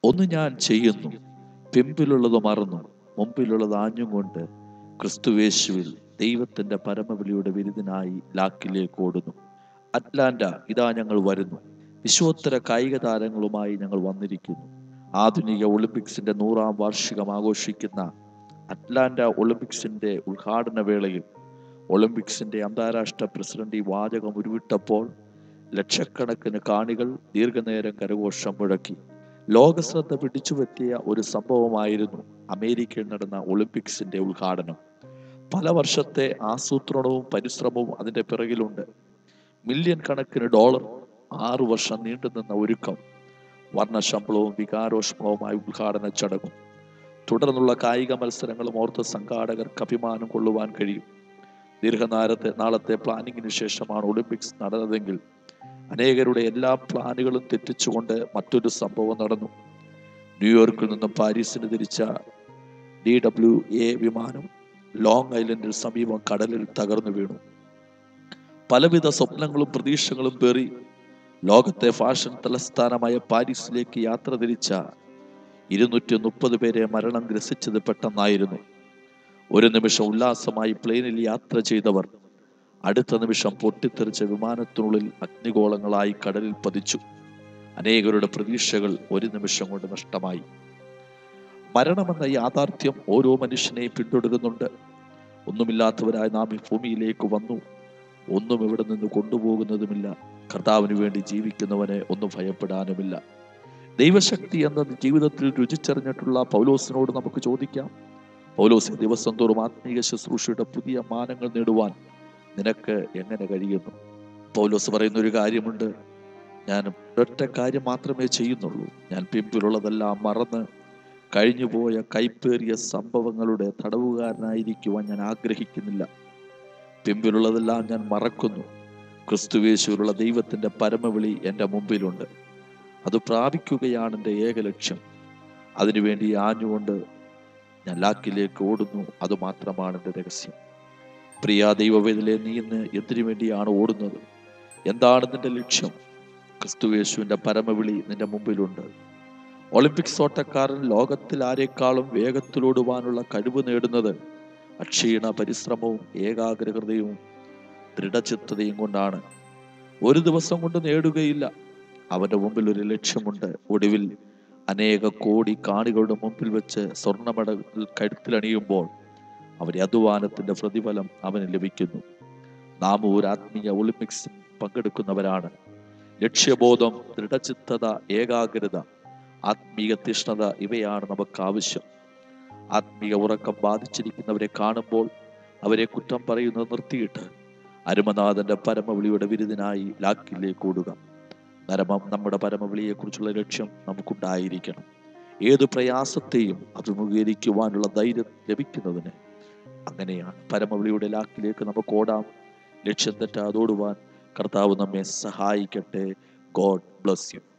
ഒന്ന് ഞാൻ ചെയ്യുന്നു പിമ്പിലുള്ളത് മറന്നു മുമ്പിലുള്ളത് ആഞ്ഞും കൊണ്ട് ക്രിസ്തുവേശുവിൽ ദൈവത്തിന്റെ പരമവിളിയുടെ വിരുദിനായി ലാക്കിലേക്ക് ഓടുന്നു അറ്റ്ലാന്റ ഇതാ ഞങ്ങൾ വരുന്നു വിശ്വോത്തര കായിക താരങ്ങളുമായി ഞങ്ങൾ വന്നിരിക്കുന്നു ആധുനിക ഒളിമ്പിക്സിന്റെ നൂറാം വാർഷികം ആഘോഷിക്കുന്ന അറ്റ്ലാന്റ ഒളിമ്പിക്സിന്റെ ഉദ്ഘാടന വേളയിൽ ഒളിമ്പിക്സിന്റെ അന്താരാഷ്ട്ര പ്രസിഡന്റ് ഈ വാചകം ഉരുവിട്ടപ്പോൾ ലക്ഷക്കണക്കിന് കാണികൾ ദീർഘനേരം കരഘോഷം മുഴക്കി ലോകശ്രദ്ധ പിടിച്ചുപറ്റിയ ഒരു സംഭവമായിരുന്നു അമേരിക്കയിൽ നടന്ന ഒളിമ്പിക്സിന്റെ ഉദ്ഘാടനം പല വർഷത്തെ ആസൂത്രണവും പരിശ്രമവും അതിന്റെ പിറകിലുണ്ട് മില്യൺ കണക്കിന് ഡോളർ ആറു വർഷം നീണ്ടുനിന്ന ഒരുക്കം വർണ്ണശമ്പളവും വികാരോഷ്മവുമായ ഉദ്ഘാടന ചടങ്ങും തുടർന്നുള്ള കായിക മത്സരങ്ങളും ഓർത്ത് സംഘാടകർക്ക് അഭിമാനം കൊള്ളുവാൻ കഴിയും ദീർഘനാരത്തെ നാളത്തെ പ്ലാനിങ്ങിന് ശേഷമാണ് ഒളിമ്പിക്സ് നടന്നതെങ്കിൽ അനേകരുടെ എല്ലാ പ്ലാനുകളും തെറ്റിച്ചുകൊണ്ട് മറ്റൊരു സംഭവം നടന്നു ന്യൂയോർക്കിൽ നിന്നും പാരീസിന് തിരിച്ച ഡി ഡബ്ല്യു എ വിമാനം ലോങ് ഐലൻഡിൽ സമീപം കടലിൽ തകർന്നു വീണു പലവിധ സ്വപ്നങ്ങളും പ്രതീക്ഷകളും പേറി ലോകത്തെ ഫാഷൻ തലസ്ഥാനമായ പാരീസിലേക്ക് യാത്ര തിരിച്ച ഇരുന്നൂറ്റി മുപ്പത് പേരെ മരണം ഗ്രസിച്ചത് പെട്ടെന്നായിരുന്നു ഒരു നിമിഷം ഉല്ലാസമായി പ്ലെയിനിൽ യാത്ര ചെയ്തവർ അടുത്ത നിമിഷം പൊട്ടിത്തെറിച്ച വിമാനത്തിനുള്ളിൽ അഗ്നിഗോളങ്ങളായി കടലിൽ പതിച്ചു അനേകരുടെ പ്രതീക്ഷകൾ ഒരു നിമിഷം കൊണ്ട് നഷ്ടമായി മരണമെന്ന യാഥാർത്ഥ്യം ഓരോ മനുഷ്യനെയും പിന്തുടരുന്നുണ്ട് ഒന്നുമില്ലാത്തവരായി നാം ഈ ഭൂമിയിലേക്ക് വന്നു ഒന്നും ഇവിടെ നിന്ന് കൊണ്ടുപോകുന്നതുമില്ല കർത്താവിന് വേണ്ടി ജീവിക്കുന്നവനെ ഒന്നും ഭയപ്പെടാനുമില്ല ദൈവശക്തി എന്ന ജീവിതത്തിൽ രുചിച്ചറിഞ്ഞിട്ടുള്ള പൗലോസിനോട് നമുക്ക് ചോദിക്കാം പൗലോസ് ദിവസം തോറും ആത്മീയ ശുശ്രൂഷയുടെ പുതിയ മാനങ്ങൾ നേടുവാൻ നിനക്ക് എങ്ങനെ കഴിയുന്നു പൗലോസ് പറയുന്ന ഒരു കാര്യമുണ്ട് ഞാൻ ഒറ്റ കാര്യം മാത്രമേ ചെയ്യുന്നുള്ളൂ ഞാൻ പിമ്പിലുള്ളതെല്ലാം മറന്ന് കഴിഞ്ഞുപോയ കൈപ്പേറിയ സംഭവങ്ങളുടെ തടവുകാരനായിരിക്കുവാൻ ഞാൻ ആഗ്രഹിക്കുന്നില്ല പിമ്പിലുള്ളതെല്ലാം ഞാൻ മറക്കുന്നു ക്രിസ്തുവേശുവിലുള്ള ദൈവത്തിന്റെ പരമവിളി എൻ്റെ മുമ്പിലുണ്ട് അത് പ്രാപിക്കുകയാണ് എൻ്റെ ഏക ലക്ഷ്യം അതിനുവേണ്ടി ആഞ്ഞുകൊണ്ട് ഞാൻ ലാക്കിലേക്ക് ഓടുന്നു അത് മാത്രമാണ് എൻ്റെ രഹസ്യം പ്രിയ ദൈവവേദിലെ നീ ഇന്ന് എന്തിനു വേണ്ടിയാണ് ഓടുന്നത് എന്താണ് നിന്റെ ലക്ഷ്യം ക്രിസ്തുവേശുവിന്റെ പരമവിളി നിന്റെ മുമ്പിലുണ്ട് ഒളിമ്പിക്സ് ഓട്ടക്കാരൻ ലോകത്തിൽ ആരെക്കാളും വേഗത്തിലോടുവാനുള്ള കഴിവ് നേടുന്നത് അക്ഷീണ പരിശ്രമവും ഏകാഗ്രതയും ദൃഢചിത്തതയും കൊണ്ടാണ് ഒരു ദിവസം കൊണ്ട് നേടുകയില്ല അവന്റെ മുമ്പിൽ ഒരു ലക്ഷ്യമുണ്ട് ഒടുവിൽ അനേക കോടി കാണികളുടെ മുമ്പിൽ വെച്ച് സ്വർണ്ണമടകൾ കഴുത്തിലണിയുമ്പോൾ അവരെ അധ്വാനത്തിന്റെ പ്രതിഫലം അവന് ലഭിക്കുന്നു നാം ഒരു ആത്മീയ ഒളിമ്പിക്സിൽ പങ്കെടുക്കുന്നവരാണ് ലക്ഷ്യബോധം ദൃഢചിത്തത ഏകാഗ്രത ആത്മീയ തീഷ്ണത ഇവയാണ് നമുക്ക് ആവശ്യം ആത്മീയ ഉറക്കം ബാധിച്ചിരിക്കുന്നവരെ കാണുമ്പോൾ അവരെ കുറ്റം പറയുന്നത് നിർത്തിയിട്ട് അരുമനാഥന്റെ പരമവിളിയുടെ വിരുദിനായി ലാക്കിലേക്ക് ഓടുക നരമം നമ്മുടെ പരമവിളിയെക്കുറിച്ചുള്ള ലക്ഷ്യം നമുക്കുണ്ടായിരിക്കണം ഏത് പ്രയാസത്തെയും അഭിമുഖീകരിക്കുവാനുള്ള ധൈര്യം ലഭിക്കുന്നതിന് അങ്ങനെയാണ് പരമവിളിയുടെ ലാക്കിലേക്ക് നമുക്ക് ഓടാം ലക്ഷ്യം തെറ്റാതോടുവാൻ കർത്താവ് നമ്മെ സഹായിക്കട്ടെ ഗോഡ് ബ്ലസ് യു